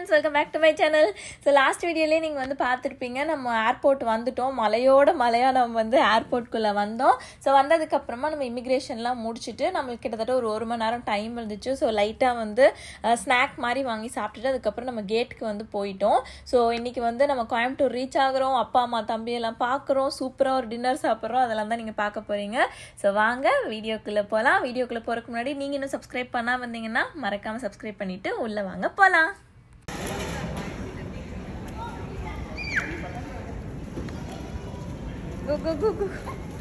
Friends welcome back to my channel so last வீடியோலேயே நீங்கள் வந்து பார்த்துருப்பீங்க நம்ம ஏர்போர்ட் வந்துட்டோம் மலையோட மலையாக நம்ம வந்து ஏர்போர்ட்குள்ளே வந்தோம் ஸோ வந்ததுக்கப்புறமா நம்ம இமிக்ரேஷன்லாம் முடிச்சுட்டு நம்மளுக்கு கிட்டத்தட்ட ஒரு ஒரு மணி நேரம் டைம் இருந்துச்சு ஸோ லைட்டாக வந்து ஸ்நாக் மாதிரி வாங்கி சாப்பிட்டுட்டு அதுக்கப்புறம் நம்ம கேட்டுக்கு வந்து போயிட்டோம் ஸோ இன்றைக்கி வந்து நம்ம கோயம்புத்தூர் ரீச் ஆகுறோம் அப்பா அம்மா தம்பி எல்லாம் பார்க்குறோம் சூப்பராக ஒரு டின்னர் சாப்பிட்றோம் அதெல்லாம் தான் நீங்கள் பார்க்க போகிறீங்க ஸோ வாங்க வீடியோக்குள்ளே போகலாம் வீடியோக்குள்ளே போகிறதுக்கு முன்னாடி நீங்கள் இன்னும் சப்ஸ்கிரைப் பண்ணால் வந்தீங்கன்னா மறக்காமல் சப்ஸ்கிரைப் பண்ணிவிட்டு உள்ளே வாங்க போகலாம் Go, go, go, go.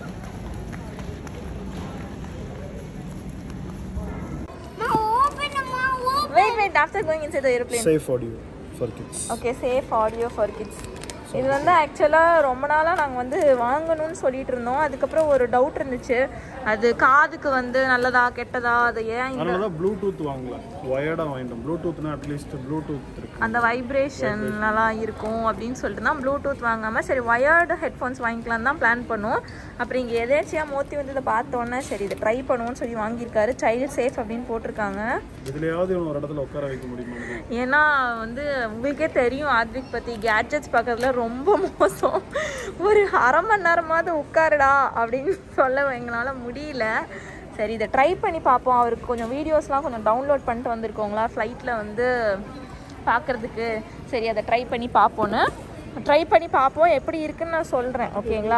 Ma, open, ma, open. Wait, wait, after going inside the airplane. Safe audio for kids. Okay safe audio for kids இது வந்து ஆக்சுவலாக ரொம்ப நாளாக நாங்கள் வந்து வாங்கணும்னு சொல்லிட்டு இருந்தோம் அதுக்கப்புறம் ஒரு டவுட் இருந்துச்சு அது காதுக்கு வந்து நல்லதா கெட்டதா அது ஏன் இந்த அதனால தான் ப்ளூடூத் வாங்கல ஒயர்டாக வாங்கிட்டோம் ப்ளூடூத்னா அட்லீஸ்ட் ப்ளூடூத் இருக்கு அந்த வைப்ரேஷன் நல்லா இருக்கும் அப்படின்னு சொல்லிட்டு தான் ப்ளூடூத் வாங்காமல் சரி ஒயர்டு ஹெட்ஃபோன்ஸ் வாங்கிக்கலாம் தான் பிளான் பண்ணோம் அப்புறம் இங்கே எதேச்சியாக மோத்தி வந்து இதை பார்த்தோன்னே சரி இதை ட்ரை பண்ணுவோம்னு சொல்லி வாங்கியிருக்காரு சைல்டு சேஃப் அப்படின்னு போட்டிருக்காங்க இதுலயாவது இவன் ஒரு இடத்துல உட்கார வைக்க முடியுமா ஏன்னா வந்து உங்களுக்கே தெரியும் ஆத்விக் பற்றி கேட்ஜெட்ஸ் பார்க்கறதுல ரொம்ப மோசம் ஒரு அரை மணி நேரமாவது உட்காருடா அப்படின்னு சொல்ல எங்களால் முடியல சரி இதை ட்ரை பண்ணி பார்ப்போம் அவருக்கு கொஞ்சம் வீடியோஸ்லாம் கொஞ்சம் டவுன்லோட் பண்ணிட்டு வந்திருக்கோங்களா ஃப்ளைட்டில் வந்து பார்க்குறதுக்கு சரி அதை ட்ரை பண்ணி பார்ப்போன்னு ட்ரை பண்ணி பார்ப்போம் எப்படி இருக்குன்னு நான் சொல்கிறேன் ஓகேங்களா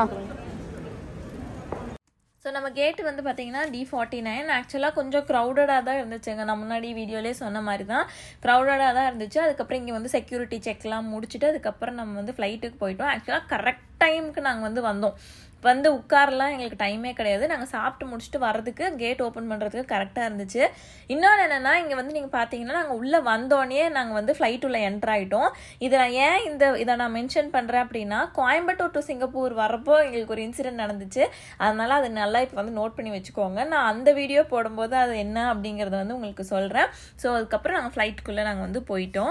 ஸோ நம்ம கேட்டு வந்து பார்த்தீங்கன்னா டி ஃபார்ட்டி நைன் ஆக்சுவலாக கொஞ்சம் க்ரௌடடாக தான் இருந்துச்சுங்க நான் முன்னாடி வீடியோலேயே சொன்ன மாதிரி தான் க்ரௌடடாக தான் இருந்துச்சு அதுக்கப்புறம் இங்கே வந்து செக்யூரிட்டி செக்லாம் முடிச்சுட்டு அதுக்கப்புறம் நம்ம வந்து ஃப்ளைட்டுக்கு போயிட்டோம் ஆக்சுவலாக கரெக்ட் டைமுக்கு நாங்கள் வந்து வந்தோம் வந்து உட்காரலாம் எங்களுக்கு டைமே கிடையாது நாங்கள் சாப்பிட்டு முடிச்சுட்டு வர்றதுக்கு கேட் ஓப்பன் பண்ணுறதுக்கு கரெக்டாக இருந்துச்சு இன்னொன்று என்னென்னா இங்கே வந்து நீங்கள் பார்த்தீங்கன்னா நாங்கள் உள்ளே வந்தோடனே நாங்கள் வந்து ஃப்ளைட் உள்ள என்டர் ஆகிட்டோம் இதில் ஏன் இந்த இதை நான் மென்ஷன் பண்ணுறேன் அப்படின்னா கோயம்புத்தூர் டு சிங்கப்பூர் வரப்போ எங்களுக்கு ஒரு இன்சிடென்ட் நடந்துச்சு அதனால் அது நல்லா இப்போ வந்து நோட் பண்ணி வச்சுக்கோங்க நான் அந்த வீடியோ போடும்போது அது என்ன அப்படிங்கிறத வந்து உங்களுக்கு சொல்கிறேன் ஸோ அதுக்கப்புறம் நாங்கள் ஃப்ளைட்டுக்குள்ளே நாங்கள் வந்து போயிட்டோம்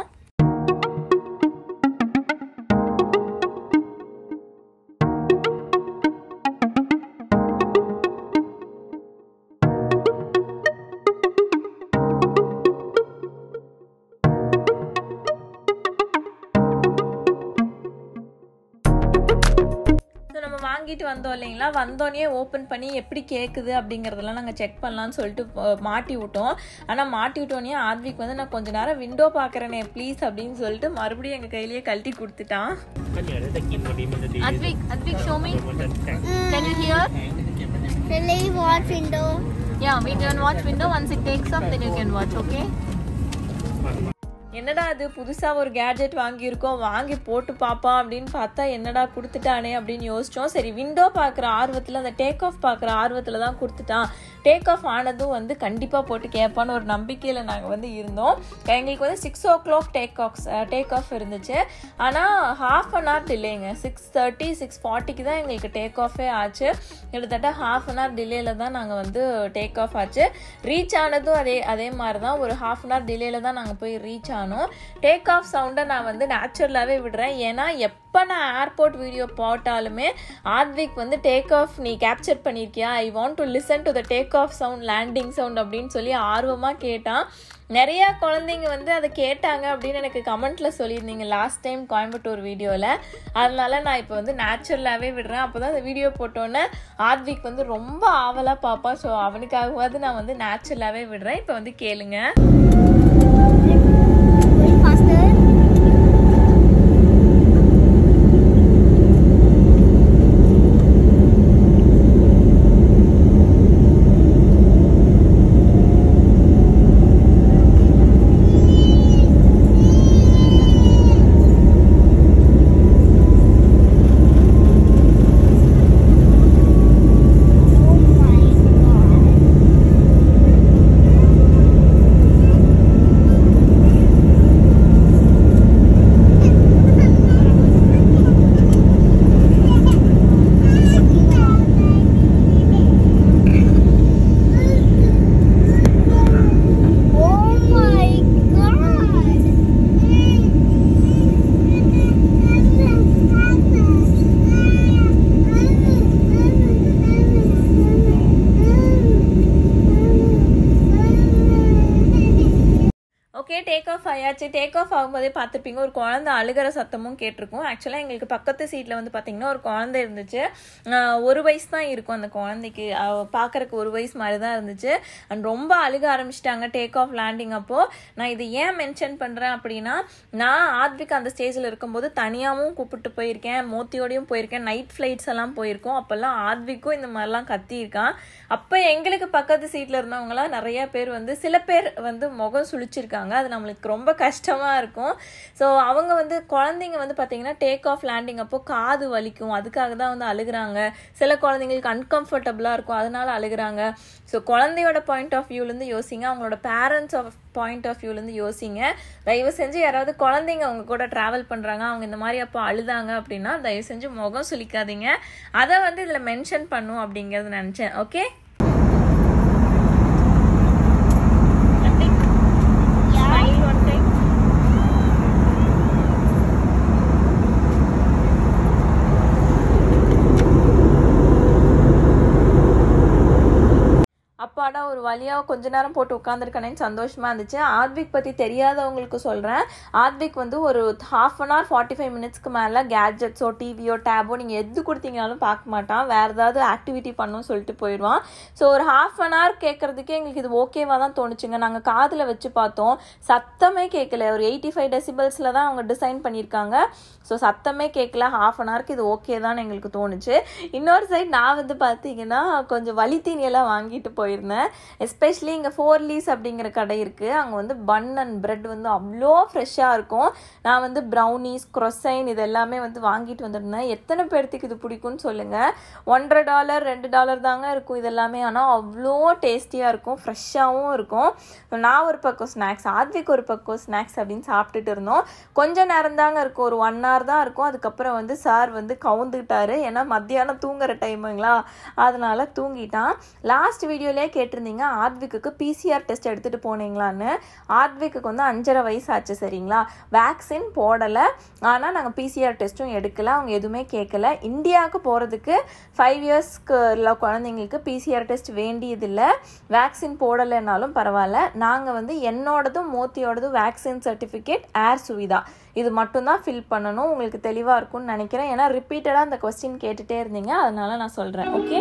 ஸோ நம்ம வாங்கிட்டு வந்தோம் இல்லைங்களா வந்தோடனே ஓப்பன் பண்ணி எப்படி கேட்குது அப்படிங்கிறதெல்லாம் நாங்கள் செக் பண்ணலான்னு சொல்லிட்டு அஹ், மாட்டி விட்டோம் ஆனால் மாட்டி விட்டோன்னே ஆத்விக் வந்து நான் கொஞ்ச நேரம் விண்டோ பார்க்குறேனே ப்ளீஸ் அப்படின்னு சொல்லிட்டு மறுபடியும் எங்கள் கையிலேயே கழட்டி கொடுத்துட்டான் Advik, Advik, show me. Can you hear? Will you watch window? Yeah, we can watch window. Once it takes off, then you can watch, okay? என்னடா அது புதுசாக ஒரு கேட்ஜெட் வாங்கியிருக்கோம் வாங்கி போட்டு பார்ப்போம் அப்படின்னு பார்த்தா என்னடா கொடுத்துட்டானே அப்படின்னு யோசிச்சோம் சரி விண்டோ பார்க்குற ஆர்வத்தில் அந்த டேக் ஆஃப் பார்க்குற ஆர்வத்தில் தான் கொடுத்துட்டான் டேக் ஆஃப் ஆனதும் வந்து கண்டிப்பாக போட்டு கேட்பான்னு ஒரு நம்பிக்கையில் நாங்கள் வந்து இருந்தோம் எங்களுக்கு வந்து six o'clock take off take off இருந்துச்சு ஆனால் ஹாஃப் அன் ஹவர் டிலேங்க சிக்ஸ் தேர்ட்டி சிக்ஸ் ஃபார்ட்டிக்கு தான் எங்களுக்கு டேக் ஆஃபே ஆச்சு கிட்டத்தட்ட ஹாஃப் அன் ஹவர் டிலேயில் தான் நாங்கள் வந்து டேக் ஆஃப் ஆச்சு ரீச் ஆனதும் அதே அதே மாதிரி தான் ஒரு ஹாஃப் அன் ஹவர் டிலேயில் தான் நாங்கள் போய் ரீச் ஆனோம் டேக் ஆஃப் சவுண்டை நான் வந்து நேச்சுரலாகவே விடுறேன் ஏன்னா எப்போ நான் ஏர்போர்ட் வீடியோ போட்டாலுமே ஆத்விக் வந்து டேக் ஆஃப் நீ கேப்சர் பண்ணியிருக்கியா I want to listen to the take off sound landing sound அப்படின்னு சொல்லி ஆர்வமாக கேட்டான் நிறைய குழந்தைங்க வந்து அதை கேட்டாங்க அப்படின்னு எனக்கு கமெண்ட்ல சொல்லியிருந்தீங்க லாஸ்ட் டைம் கோயம்புத்தூர் வீடியோவில் அதனால நான் இப்போ வந்து நேச்சுரலாகவே விடுறேன் அப்போ தான் அந்த வீடியோ போட்டோன்னே ஆத்விக் வந்து ரொம்ப ஆவலாக பார்ப்பான் ஸோ அவனுக்காகவாவது நான் வந்து நேச்சுரலாகவே விடுறேன் இப்போ வந்து கேளுங்க Going faster. Oh my god. Okay take off ஆயாச்சு டேக் ஆஃப் ஆகும்போதே பார்த்துருப்பீங்க ஒரு குழந்தை அழுகிற சத்தமும் கேட்டிருக்கும் ஆக்சுவலாக எங்களுக்கு பக்கத்து சீட்டில் வந்து பார்த்தீங்கன்னா ஒரு குழந்தை இருந்துச்சு ஆஹ் ஒரு வயசு தான் இருக்கும் அந்த குழந்தைக்கு பார்க்குறக்கு ஒரு வயசு மாதிரி தான் இருந்துச்சு அண்ட் ரொம்ப அழுக ஆரம்பிச்சிட்டாங்க டேக் ஆஃப் லேண்டிங் அப்போது நான் இது ஏன் மென்ஷன் பண்ணுறேன் அப்படின்னா நான் ஆத்விக் அந்த ஸ்டேஜில் இருக்கும்போது தனியாகவும் கூப்பிட்டு போயிருக்கேன் மோத்தியோடையும் போயிருக்கேன் நைட் ஃப்ளைட்ஸ் எல்லாம் போயிருக்கோம் அப்போல்லாம் ஆத்விக்கும் இந்த மாதிரிலாம் கத்தியிருக்கான் அப்போ எங்களுக்கு பக்கத்து சீட்டில் இருந்தவங்களாம் நிறைய பேர் வந்து சில பேர் வந்து முகம் சுழிச்சிருக்காங்க அது நம்மளுக்கு ரொம்ப கஷ்டமாக இருக்கும் ஸோ அவங்க வந்து குழந்தைங்க வந்து பார்த்தீங்கன்னா டேக் ஆஃப் லேண்டிங் அப்போ காது வலிக்கும் அதுக்காக தான் வந்து அழுகுறாங்க சில குழந்தைங்களுக்கு அன்கம்ஃபர்டபுளாக இருக்கும் அதனால அழுகுறாங்க ஸோ குழந்தையோட பாயிண்ட் ஆஃப் வியூலேருந்து யோசிங்க அவங்களோட பேரண்ட்ஸ் ஆஃப் பாயிண்ட் ஆஃப் வியூலேருந்து யோசிங்க தயவு செஞ்சு யாராவது குழந்தைங்க அவங்க கூட ட்ராவல் பண்ணுறாங்க அவங்க இந்த மாதிரி அப்போ அழுதாங்க அப்படின்னா தயவு செஞ்சு முகம் சுளிக்காதீங்க அதை வந்து இதில் மென்ஷன் பண்ணும் அப்படிங்கிறது நினச்சேன் ஓகே அப்பாடா ஒரு வழியாக கொஞ்ச நேரம் போட்டு உட்காந்துருக்கனேன்னு சந்தோஷமாக இருந்துச்சு ஆத்விக் பற்றி தெரியாதவங்களுக்கு சொல்கிறேன் ஆத்விக் வந்து ஒரு half an hour forty five மினிட்ஸ்க்கு மேலே கேட்ஜெட்ஸோ டிவியோ டேபோ நீங்கள் எது கொடுத்தீங்கனாலும் பார்க்க மாட்டான் வேறு ஏதாவது ஆக்டிவிட்டி பண்ணும் சொல்லிட்டு போயிடுவான் ஸோ ஒரு ஹாஃப் அன் ஹவர் கேட்குறதுக்கே எங்களுக்கு இது ஓகேவாக தான் தோணுச்சுங்க நாங்கள் காதில் வச்சு பார்த்தோம் சத்தமே கேட்கல ஒரு எயிட்டி ஃபைவ் டெசிபிள்ஸில் தான் அவங்க டிசைன் பண்ணியிருக்காங்க ஸோ சத்தமே கேட்கல ஹாஃப் அன் ஹவருக்கு இது ஓகே தான் எங்களுக்கு தோணுச்சு இன்னொரு சைடு நான் வந்து பார்த்தீங்கன்னா கொஞ்சம் வலி தீனியெல்லாம் வாங்கிட்டு போயிருந்தேன் எஸ்பெஷலி இங்கே ஃபோர் லீஸ் அப்படிங்கிற கடை இருக்குது அங்கே வந்து பன் அண்ட் பிரெட் வந்து அவ்வளோ ஃப்ரெஷ்ஷாக இருக்கும் நான் வந்து ப்ரௌனிஸ் க்ரொசைன் இது எல்லாமே வந்து வாங்கிட்டு வந்திருந்தேன் எத்தனை பேர்த்துக்கு இது பிடிக்கும்னு சொல்லுங்கள் ஒன்றரை டாலர் ரெண்டு டாலர் தாங்க இருக்கும் இது எல்லாமே ஆனால் அவ்வளோ டேஸ்டியாக இருக்கும் ஃப்ரெஷ்ஷாகவும் இருக்கும் நான் ஒரு பக்கம் ஸ்நாக்ஸ் ஆத்விக் ஒரு பக்கம் ஸ்நாக்ஸ் அப்படின்னு சாப்பிட்டுட்டு இருந்தோம் கொஞ்ச நேரம் தாங்க இருக்கும் ஒரு ஒன் ஹவர் தான் இருக்கும் அதுக்கப்புறம் வந்து சார் வந்து கவுந்துக்கிட்டாரு ஏன்னா மத்தியானம் தூங்குற டைமுங்களா அதனால தூங்கிட்டான் லாஸ்ட் வீடியோலேயே கேட்டிருந்தீங்க ஆத்விக்கு பிசிஆர் டெஸ்ட் எடுத்துகிட்டு போனீங்களான்னு ஆத்விக்கு வந்து அஞ்சரை வயசு ஆச்சு சரிங்களா வேக்சின் போடலை ஆனால் நாங்கள் பிசிஆர் டெஸ்ட்டும் எடுக்கல அவங்க எதுவுமே கேட்கல இந்தியாவுக்கு போகிறதுக்கு ஃபைவ் இயர்ஸ்க்கு உள்ள குழந்தைங்களுக்கு பிசிஆர் டெஸ்ட் வேண்டியதில்லை வேக்சின் போடலைன்னாலும் பரவாயில்ல நாங்கள் வந்து என்னோடதும் மோத்தியோடதும் வேக்சின் சர்டிஃபிகேட் ஏர் சுவிதா இது மட்டும்தான் ஃபில் பண்ணணும் உங்களுக்கு தெளிவாக இருக்கும்னு நினைக்கிறேன் ஏன்னா ரிப்பீட்டடாக அந்த கொஸ்டின் கேட்டுகிட்டே இருந்தீங்க அதனால நான் சொல்கிறேன் ஓகே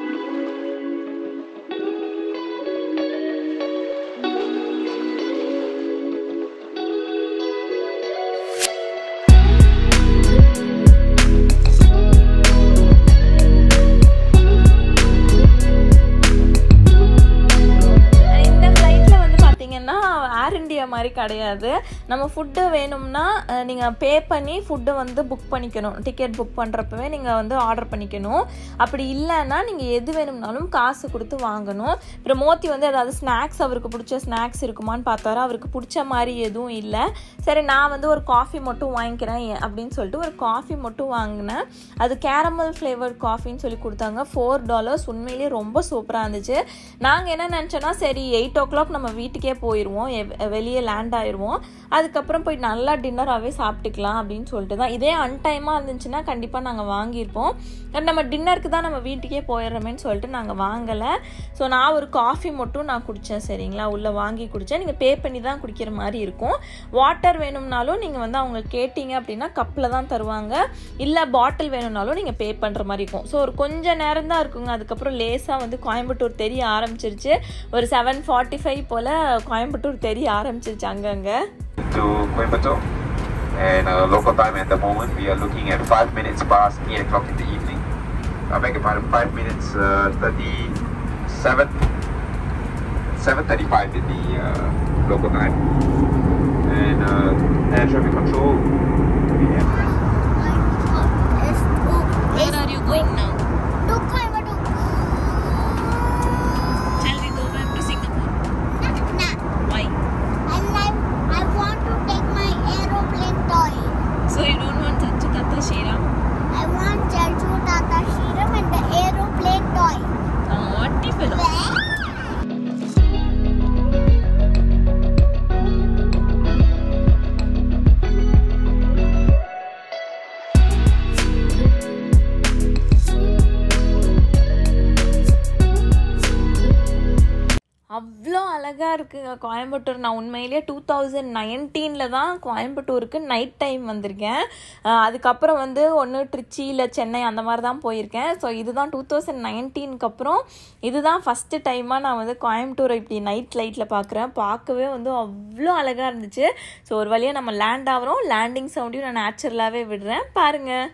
இந்த ஃப்ளைட்டில் வந்து பார்த்தீங்கன்னா ஏர் இந்தியா மாதிரி கிடையாது நம்ம ஃபுட்டு வேணும்னா நீங்கள் பே பண்ணி ஃபுட்டை வந்து புக் பண்ணிக்கணும் டிக்கெட் புக் பண்ணுறப்பவே நீங்கள் வந்து ஆர்டர் பண்ணிக்கணும் அப்படி இல்லைன்னா நீங்கள் எது வேணும்னாலும் காசு கொடுத்து வாங்கணும் அப்புறம் மோத்தி வந்து ஏதாவது ஸ்நாக்ஸ் அவருக்கு பிடிச்ச ஸ்நாக்ஸ் இருக்குமான்னு பார்த்தாரு அவருக்கு பிடிச்ச மாதிரி எதுவும் இல்லை சரி நான் வந்து ஒரு காஃபி மட்டும் வாங்கிக்கிறேன் ஏ- அப்படின்னு சொல்லிட்டு ஒரு காஃபி மட்டும் வாங்கினேன் அது கேரமல் ஃப்ளேவர்ட் காஃபின்னு சொல்லி கொடுத்தாங்க ஃபோர் டாலர்ஸ் உண்மையிலேயே ரொம்ப சூப்பராக இருந்துச்சு நாங்கள் என்ன நினச்சோன்னா சரி எயிட் ஓ கிளாக் நம்ம வீட்டுக்கே போயிடுவோம் எவ்- வெளியே லேண்ட் ஆயிடுவோம் அதுக்கப்புறம் போய் நல்லா டின்னராகவே சாப்பிட்டுக்கலாம் அப்படின்னு சொல்லிட்டு தான் இதே அன்டைமாக இருந்துச்சுன்னா கண்டிப்பாக நாங்கள் வாங்கியிருப்போம் And நம்ம டின்னருக்கு தான் நம்ம வீட்டுக்கே போயிடுறோமேன்னு சொல்லிட்டு நாங்கள் வாங்கலை ஸோ நான் ஒரு காஃபி மட்டும் நான் குடித்தேன் சரிங்களா உள்ளே வாங்கி குடித்தேன் நீங்கள் பே பண்ணி தான் குடிக்கிற மாதிரி இருக்கும் வாட்டர் வேணும்னாலும் நீங்கள் வந்து அவங்க கேட்டிங்க அப்படின்னா கப்பில் தான் தருவாங்க இல்லை பாட்டில் வேணும்னாலும் நீங்கள் பே பண்ணுற மாதிரி இருக்கும் ஸோ ஒரு கொஞ்ச நேரம் தான் இருக்குங்க அதுக்கப்புறம் லேசாக வந்து கோயம்புத்தூர் தெரிய ஆரம்பிச்சிருச்சு ஒரு செவன் ஃபார்ட்டி ஃபைவ் போல் கோயம்புத்தூர் தெரிய ஆரம்பிச்சிருச்சு அங்கங்கே to Coimbatore. And uh, local time at the moment, we are looking at 5 minutes past 8 o'clock in the evening. I beg your pardon, 5 minutes uh, 37, 7.35 in the uh, local time. And uh, air traffic control, we have Where are you going now? To Coimbatore. Shall we go back to Singapore? Nah, nah. Why? And I, I want to take my aeroplane toy. So you don't want Chanchu Tata Shira? I want Chalchu Tata Shiram and the aeroplane toy. Naughty fellow. அவ்வளோ அழகா இருக்குங்க கோயம்புத்தூர் நான் உண்மையிலேயே two thousand நைன்டீனில் தான் கோயம்புத்தூருக்கு night time வந்திருக்கேன் அஹ் அதுக்கப்புறம் வந்து ஒன்று ட்ரிச்சி இல்லை சென்னை அந்த மாதிரி தான் போயிருக்கேன் ஸோ இதுதான் டூ தௌசண்ட் நைன்டீனுக்கு அப்புறம் இதுதான் ஃபஸ்ட்டு டைமாக நான் வந்து கோயம்புத்தூரை இப்படி நைட் லைட்டில் பார்க்குறேன் பார்க்கவே வந்து அவ்வளோ அழகாக இருந்துச்சு ஸோ ஒரு வழியாக நம்ம லேண்ட் ஆகிறோம் லேண்டிங் சவுண்டையும் நான் நேச்சுரலாகவே விடுறேன் பாருங்கள்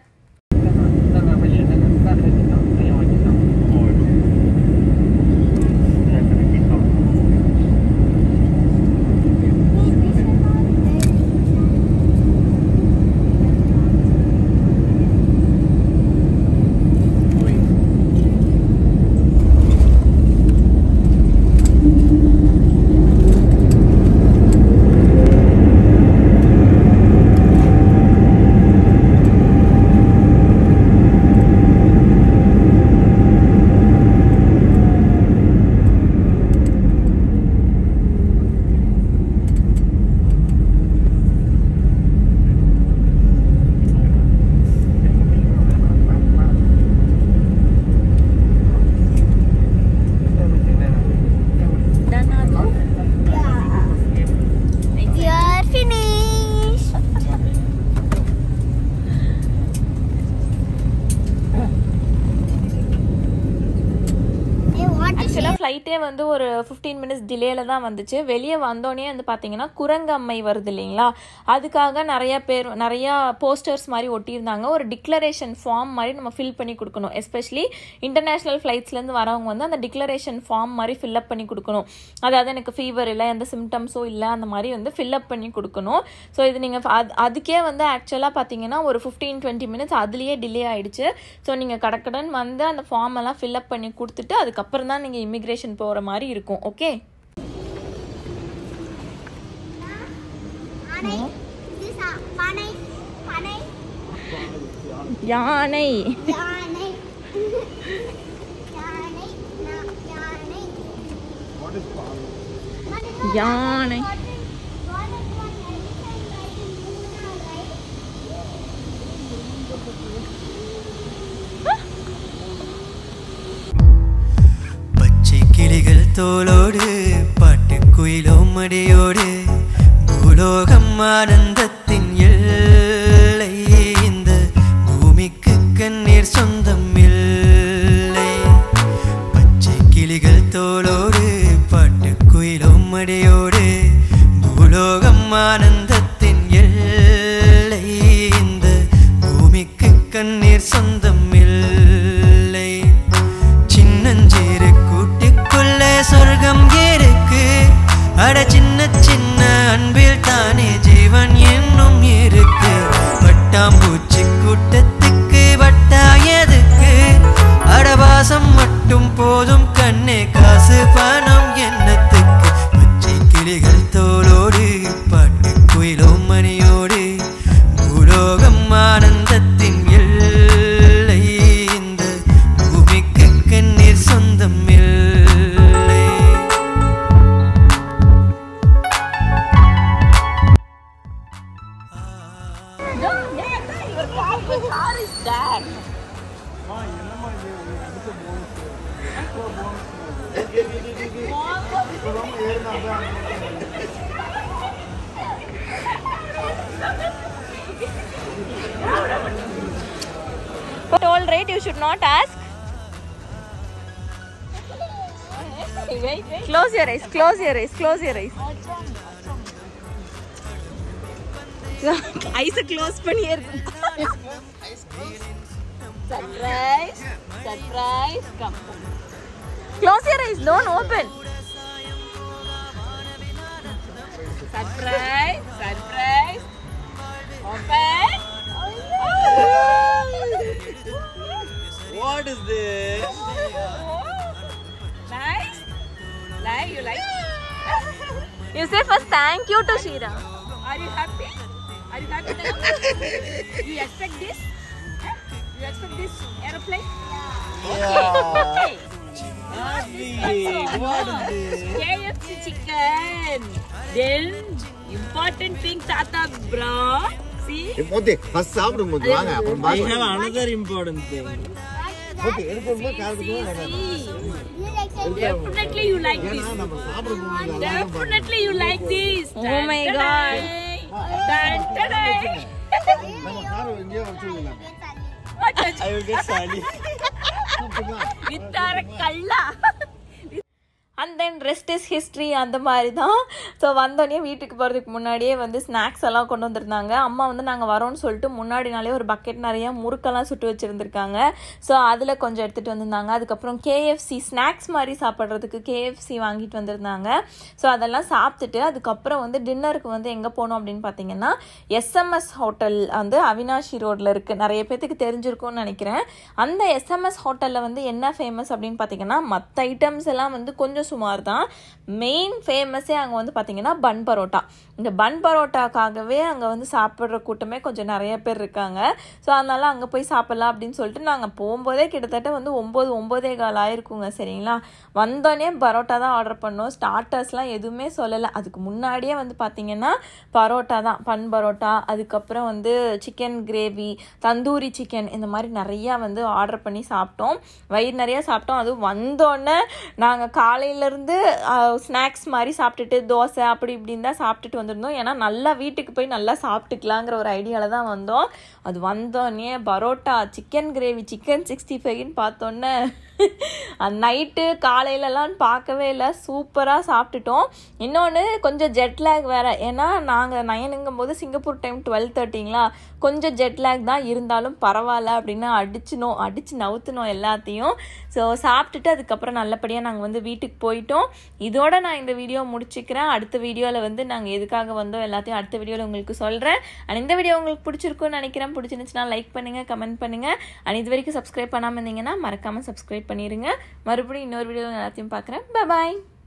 You're finished. Hey, what is ஆக்சுவலாக ஃப்ளைட்டே வந்து ஒரு ஃபிஃப்டீன் மினிட்ஸ் டிலேல தான் வந்துச்சு வெளியே வந்தோடனே வந்து பார்த்தீங்கன்னா குரங்கம்மை வருது இல்லைங்களா அதுக்காக நிறைய பேர் நிறையா போஸ்டர்ஸ் மாதிரி ஒட்டியிருந்தாங்க ஒரு டிக்ளரேஷன் ஃபார்ம் மாதிரி நம்ம ஃபில் பண்ணி கொடுக்கணும் எஸ்பெஷலி இன்டர்நேஷ்னல் ஃப்ளைட்ஸ்லேருந்து வரவங்க வந்து அந்த டிக்ளரேஷன் ஃபார்ம் மாதிரி ஃபில்அப் பண்ணி கொடுக்கணும் அதாவது எனக்கு ஃபீவர் இல்லை எந்த சிம்டம்ஸும் இல்லை அந்த மாதிரி வந்து ஃபில்அப் பண்ணி கொடுக்கணும் ஸோ இது நீங்கள் அது அதுக்கே வந்து ஆக்சுவலாக பார்த்தீங்கன்னா ஒரு ஃபிஃப்டீன் டுவெண்ட்டி மினிட்ஸ் அதுலேயே டிலே ஆயிடுச்சு ஸோ நீங்கள் கடக்கடன் வந்து அந்த ஃபார்ம் எல்லாம் ஃபில்அப் பண்ணி கொடுத்துட்டு அதுக்கப்புறம் தான் நீங்கள் இமிக்ரேஷன் போகிற மாதிரி இருக்கும் okay Panay. This is Panay. Panay. யானை Yanai. Yanai. Na, Yanai. What is Panay? யானை What is one elephant right in Pune, right? பச்சை கிளிகள் தோளோடு பாட்டுக்குயிலோ மடியோடு பூலோகம் ஆனந்தத்தின் எல்லை இந்த பூமிக்கு கண்ணீர் சொந்தம் இல்லை பச்சை கிளிகள் தோளோடு பாட்டுக்குயிலோ மடியோடு பூலோகம் ஆனந்தத்தின் எல்லை இந்த பூமிக்கு கண்ணீர் சொந்தம் இல்லை சின்னஞ்சீரு கூட்டுக்குள்ளே சொர்க்கம் இருக்கு அட சின்ன சின்ன அன்பில் தானே ஜீவன் என்னும் இருக்கு வட்டாம்பூச்சி கூட்டத்துக்கு வட்டாயதுக்கு அடவாசம் மட்டும் போதும் கண்ணே காசு பணம் என்னத்துக்கு பச்சை கிளிகள் தோளோடு பாட்டு குயிலோ மணியோடு பூலோகம் ஆனந்தத்தின் எல்லை இந்த பூமிக்கு கண்ணீர் சொந்தம் இல்லை told right you should not ask close your eyes close your eyes close your eyes eyes close பண்ணியே இருக்கு surprise surprise come close your eyes don't open surprise surprise open What is this? Nice. Like you like? you say first thank you to Shira. Are you happy? Are you happy? now? you expect this? Huh? You expect this aeroplane? Okay. What is this? KFC chicken. Then important thing Tata brought. See? போதே first சாப்பிடும்போது வாங்க அப்புறம் I பாருங்க have another important thing. that? எடுக்கணுமா காரத்துக்குமா You like that? Definitely you like this. ஏன்னா நம்ம சாப்பிட போகணும் Definitely you like this. Oh my God. Dun, dun, dun. நம்ம காரம் எங்கேயோ வச்சுக்கலாம் I will get Sally. வித்தார கல்லா and then rest is history அந்த மாதிரி தான் ஸோ வந்தோடனே வீட்டுக்கு போகிறதுக்கு முன்னாடியே வந்து ஸ்நாக்ஸ் எல்லாம் கொண்டு வந்திருந்தாங்க அம்மா வந்து நாங்கள் வரோம்னு சொல்லிட்டு முன்னாடி நாளே ஒரு பக்கெட் நிறைய முறுக்கெல்லாம் சுட்டு வச்சுருந்துருக்காங்க ஸோ அதில் கொஞ்சம் எடுத்துகிட்டு வந்திருந்தாங்க அதுக்கப்புறம் கேஎஃப்சி ஸ்நாக்ஸ் மாதிரி சாப்பிட்றதுக்கு கேஎஃப்சி வாங்கிட்டு வந்திருந்தாங்க ஸோ அதெல்லாம் சாப்பிட்டுட்டு அதுக்கப்புறம் வந்து டின்னருக்கு வந்து எங்கே போனோம் அப்படின்னு பார்த்தீங்கன்னா எஸ்எம்எஸ் ஹோட்டல் வந்து அவினாஷி ரோட்டில் இருக்குது நிறைய பேத்துக்கு தெரிஞ்சிருக்கும்னு நினைக்கிறேன் அந்த எஸ்எம்எஸ் ஹோட்டலில் வந்து என்ன ஃபேமஸ் அப்படின்னு பார்த்தீங்கன்னா மற்ற ஐட்டம்ஸ் எல்லாம் வந்து கொஞ்சம் சுமார் தான் மெயின் ஃபேமஸே அங்கே வந்து பார்த்தீங்கன்னா பன் பரோட்டா இந்த பன் பரோட்டாக்காகவே அங்கே வந்து சாப்பிட்ற கூட்டமே கொஞ்சம் நிறைய பேர் இருக்காங்க ஸோ அதனால அங்கே போய் சாப்பிட்லாம் அப்படின்னு சொல்லிட்டு நாங்கள் போகும்போதே கிட்டத்தட்ட வந்து ஒம்பது ஒம்பதே கால் ஆயிருக்குங்க சரிங்களா வந்தோடனே பரோட்டா தான் ஆர்டர் பண்ணோம் ஸ்டார்டர்ஸ்லாம் எதுவுமே சொல்லலை அதுக்கு முன்னாடியே வந்து பார்த்தீங்கன்னா பரோட்டா தான் பன் பரோட்டா அதுக்கப்புறம் வந்து சிக்கன் கிரேவி தந்தூரி சிக்கன் இந்த மாதிரி நிறையா வந்து ஆர்டர் பண்ணி சாப்பிட்டோம் வயிறு நிறையா சாப்பிட்டோம் அதுவும் வந்தோடனே நாங்கள் காலையிலேருந்து ஸ்நாக்ஸ் மாதிரி சாப்பிட்டுட்டு தோசை அப்படி இப்படின்னு தான் சாப்பிட்டுட்டு வந்திருந்தோம் ஏன்னா நல்லா வீட்டுக்கு போய் நல்லா சாப்பிட்டுக்கலாங்கிற ஒரு ஐடியாவில் தான் வந்தோம் அது வந்தோடனே parotta chicken gravy chicken sixty ஃபைவ்னு பார்த்தோன்னே நைட்டு காலையிலலாம் பார்க்கவே இல்லை சூப்பராக சாப்பிட்டுட்டோம் இன்னொன்று கொஞ்சம் ஜெட் லேக் வேறு ஏன்னா நாங்கள் நயனுங்கும் போது சிங்கப்பூர் டைம் டுவெல் தேர்ட்டிங்களா கொஞ்சம் ஜெட் லேக் தான் இருந்தாலும் பரவாயில்ல அப்படின்னு அடிச்சினோம் அடித்து நவுத்துனோம் எல்லாத்தையும் ஸோ சாப்பிட்டுட்டு அதுக்கப்புறம் நல்லபடியாக நாங்கள் வந்து வீட்டுக்கு போயிட்டோம் இதோட நான் இந்த வீடியோ முடிச்சுக்கிறேன் அடுத்த வீடியோவில் வந்து நாங்கள் எதுக்காக வந்தோம் எல்லாத்தையும் அடுத்த வீடியோவில் உங்களுக்கு சொல்கிறேன் அண்ட் இந்த வீடியோ உங்களுக்கு பிடிச்சிருக்கும்னு நினைக்கிறேன் பிடிச்சிருந்துச்சுன்னா லைக் பண்ணுங்கள் கமெண்ட் பண்ணுங்கள் அண்ட் இது வரைக்கும் சப்ஸ்கிரைப் பண்ணாமல் இருந்தீங்கன்னா மறக்காமல் சப்ஸ்கிரைப் பண்ணிடுங்க மறுபடியும் இன்னொரு வீடியோ எல்லாத்தையும் பார்க்குறேன் பாய்